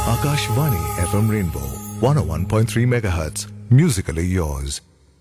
Akashvani FM Rainbow 101.3 MHz. Musically yours.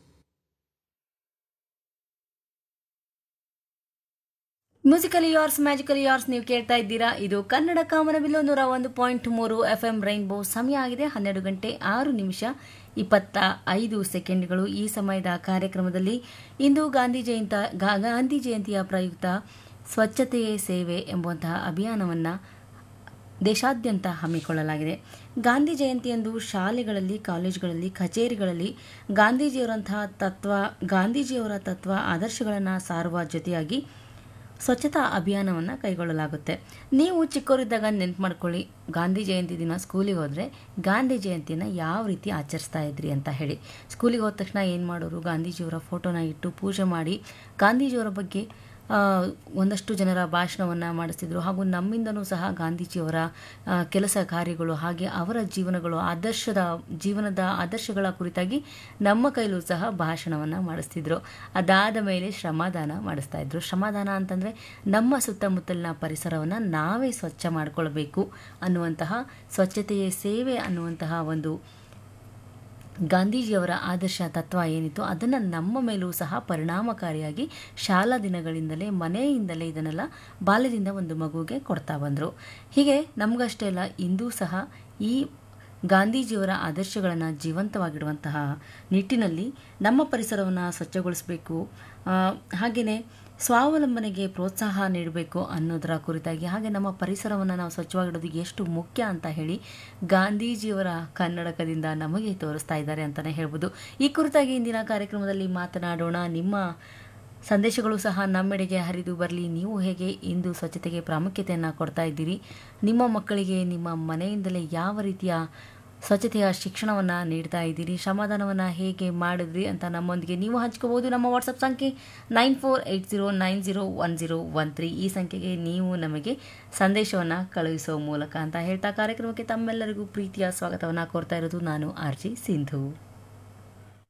Musically yours magically yours ನೀವು ಕೇಳ್ತಾ ಇದ್ದೀರಾ ಇದು ಕನ್ನಡ ಕಾಮನಬಿಲ್ಲು ನೂರ ಒಂದು ಪಾಯಿಂಟ್ ಮೂರು ಎಫ್ ಎಂ ರೈನ್ಬೋ ಸಮಯ ಆಗಿದೆ ಹನ್ನೆರಡು ಗಂಟೆ ಆರು ನಿಮಿಷ ಇಪ್ಪತ್ತ ಐದು ಸೆಕೆಂಡ್ಗಳು ಈ ಸಮಯದ ಕಾರ್ಯಕ್ರಮದಲ್ಲಿ ಇಂದು ಗಾಂಧಿ ಜಯಂತ ಗಾ- ಗಾಂಧಿ ಜಯಂತಿಯ ಪ್ರಯುಕ್ತ ಸ್ವಚ್ಛತೆಯೇ ಸೇವೆ ಎಂಬುವಂತಹ ಅಭಿಯಾನವನ್ನು ದೇಶಾದ್ಯಂತ ಹಮ್ಮಿಕೊಳ್ಳಲಾಗಿದೆ ಗಾಂಧಿ ಜಯಂತಿಯಂದು ಶಾಲೆಗಳಲ್ಲಿ ಕಾಲೇಜುಗಳಲ್ಲಿ ಕಚೇರಿಗಳಲ್ಲಿ ಗಾಂಧೀಜಿಯವರಂತಹ ತತ್ವ ಗಾಂಧೀಜಿಯವರ ತತ್ವ ಆದರ್ಶಗಳನ್ನು ಸಾರುವ ಜೊತೆಯಾಗಿ ಸ್ವಚ್ಛತಾ ಅಭಿಯಾನವನ್ನು ಕೈಗೊಳ್ಳಲಾಗುತ್ತೆ ನೀವು ಚಿಕ್ಕವರಿದ್ದಾಗ ನೆನ್ಪು ಮಾಡ್ಕೊಳ್ಳಿ ಗಾಂಧಿ ಜಯಂತಿ ದಿನ ಸ್ಕೂಲಿಗೆ ಹೋದರೆ ಗಾಂಧಿ ಜಯಂತಿನ ಯಾವ ರೀತಿ ಆಚರಿಸ್ತಾ ಇದ್ರಿ ಅಂತ ಹೇಳಿ ಸ್ಕೂಲಿಗೆ ಹೋದ ತಕ್ಷಣ ಏನು ಮಾಡೋರು ಗಾಂಧೀಜಿಯವರ ಫೋಟೋನ ಇಟ್ಟು ಪೂಜೆ ಮಾಡಿ ಗಾಂಧೀಜಿಯವರ ಬಗ್ಗೆ ಆ, ಒಂದಷ್ಟು ಜನರ ಭಾಷಣವನ್ನು ಮಾಡಿಸ್ತಿದ್ರು ಹಾಗೂ ನಮ್ಮಿಂದನೂ ಸಹ ಗಾಂಧೀಜಿಯವರ ಆ, ಕೆಲಸ ಕಾರ್ಯಗಳು ಹಾಗೆ ಅವರ ಜೀವನಗಳು ಆದರ್ಶದ ಜೀವನದ ಆದರ್ಶಗಳ ಕುರಿತಾಗಿ ನಮ್ಮ ಕೈಲೂ ಸಹ ಭಾಷಣವನ್ನು ಮಾಡಿಸ್ತಿದ್ರು ಅದಾದ ಮೇಲೆ ಶ್ರಮದಾನ ಮಾಡಿಸ್ತಾ ಇದ್ರು ಶ್ರಮದಾನ ಅಂತಂದರೆ ನಮ್ಮ ಸುತ್ತಮುತ್ತಲಿನ ಪರಿಸರವನ್ನು ನಾವೇ ಸ್ವಚ್ಛ ಮಾಡಿಕೊಳ್ಬೇಕು ಅನ್ನುವಂತಹ ಸ್ವಚ್ಛತೆಯೇ ಸೇವೆ ಅನ್ನುವಂತಹ ಒಂದು ಗಾಂಧೀಜಿಯವರ ಆದರ್ಶ ತತ್ವ ಏನಿತ್ತು ಅದನ್ನು ನಮ್ಮ ಮೇಲೂ ಸಹ ಪರಿಣಾಮಕಾರಿಯಾಗಿ ಶಾಲಾ ದಿನಗಳಿಂದಲೇ ಮನೆಯಿಂದಲೇ ಇದನ್ನೆಲ್ಲ ಬಾಲ್ಯದಿಂದ ಒಂದು ಮಗುಗೆ ಕೊಡ್ತಾ ಬಂದರು ಹೀಗೆ ನಮಗಷ್ಟೇ ಅಲ್ಲ ಇಂದೂ ಸಹ ಈ ಗಾಂಧೀಜಿಯವರ ಆದರ್ಶಗಳನ್ನು ಜೀವಂತವಾಗಿಡುವಂತಹ ನಿಟ್ಟಿನಲ್ಲಿ ನಮ್ಮ ಪರಿಸರವನ್ನು ಸ್ವಚ್ಛಗೊಳಿಸಬೇಕು ಹಾಗೆಯೇ ಸ್ವಾವಲಂಬನೆಗೆ ಪ್ರೋತ್ಸಾಹ ನೀಡಬೇಕು ಅನ್ನೋದರ ಕುರಿತಾಗಿ ಹಾಗೆ ನಮ್ಮ ಪರಿಸರವನ್ನು ನಾವು ಸ್ವಚ್ಛವಾಗಿಡೋದು ಎಷ್ಟು ಮುಖ್ಯ ಅಂತ ಹೇಳಿ ಗಾಂಧೀಜಿಯವರ ಕನ್ನಡಕದಿಂದ ನಮಗೆ ತೋರಿಸ್ತಾ ಇದ್ದಾರೆ ಅಂತಲೇ ಹೇಳ್ಬೋದು ಈ ಕುರಿತಾಗಿ ಇಂದಿನ ಕಾರ್ಯಕ್ರಮದಲ್ಲಿ ಮಾತನಾಡೋಣ ನಿಮ್ಮ ಸಂದೇಶಗಳು ಸಹ ನಮ್ಮೆಡೆಗೆ ಹರಿದು ಬರಲಿ ನೀವು ಹೇಗೆ ಇಂದು ಸ್ವಚ್ಛತೆಗೆ ಪ್ರಾಮುಖ್ಯತೆಯನ್ನು ಕೊಡ್ತಾ ಇದ್ದೀರಿ ನಿಮ್ಮ ಮಕ್ಕಳಿಗೆ ನಿಮ್ಮ ಮನೆಯಿಂದಲೇ ಯಾವ ರೀತಿಯ ಸ್ವಚ್ಛತೆಯ ಶಿಕ್ಷಣವನ್ನು ನೀಡ್ತಾ ಇದ್ದೀರಿ ಶ್ರಮದಾನವನ್ನು ಹೇಗೆ ಮಾಡಿದ್ರಿ ಅಂತ ನಮ್ಮೊಂದಿಗೆ ನೀವು ಹಂಚ್ಕೋಬೋದು ನಮ್ಮ ವಾಟ್ಸಪ್ ಸಂಖ್ಯೆ nine four eight zero nine zero one zero one three ಈ ಸಂಖ್ಯೆಗೆ ನೀವು ನಮಗೆ ಸಂದೇಶವನ್ನು ಕಳುಹಿಸೋ ಮೂಲಕ ಅಂತ ಹೇಳ್ತಾ ಕಾರ್ಯಕ್ರಮಕ್ಕೆ ತಮ್ಮೆಲ್ಲರಿಗೂ ಪ್ರೀತಿಯ ಸ್ವಾಗತವನ್ನು ಕೋರ್ತಾ ಇರೋದು ನಾನು ಆರ್ ಜಿ ಸಿಂಧು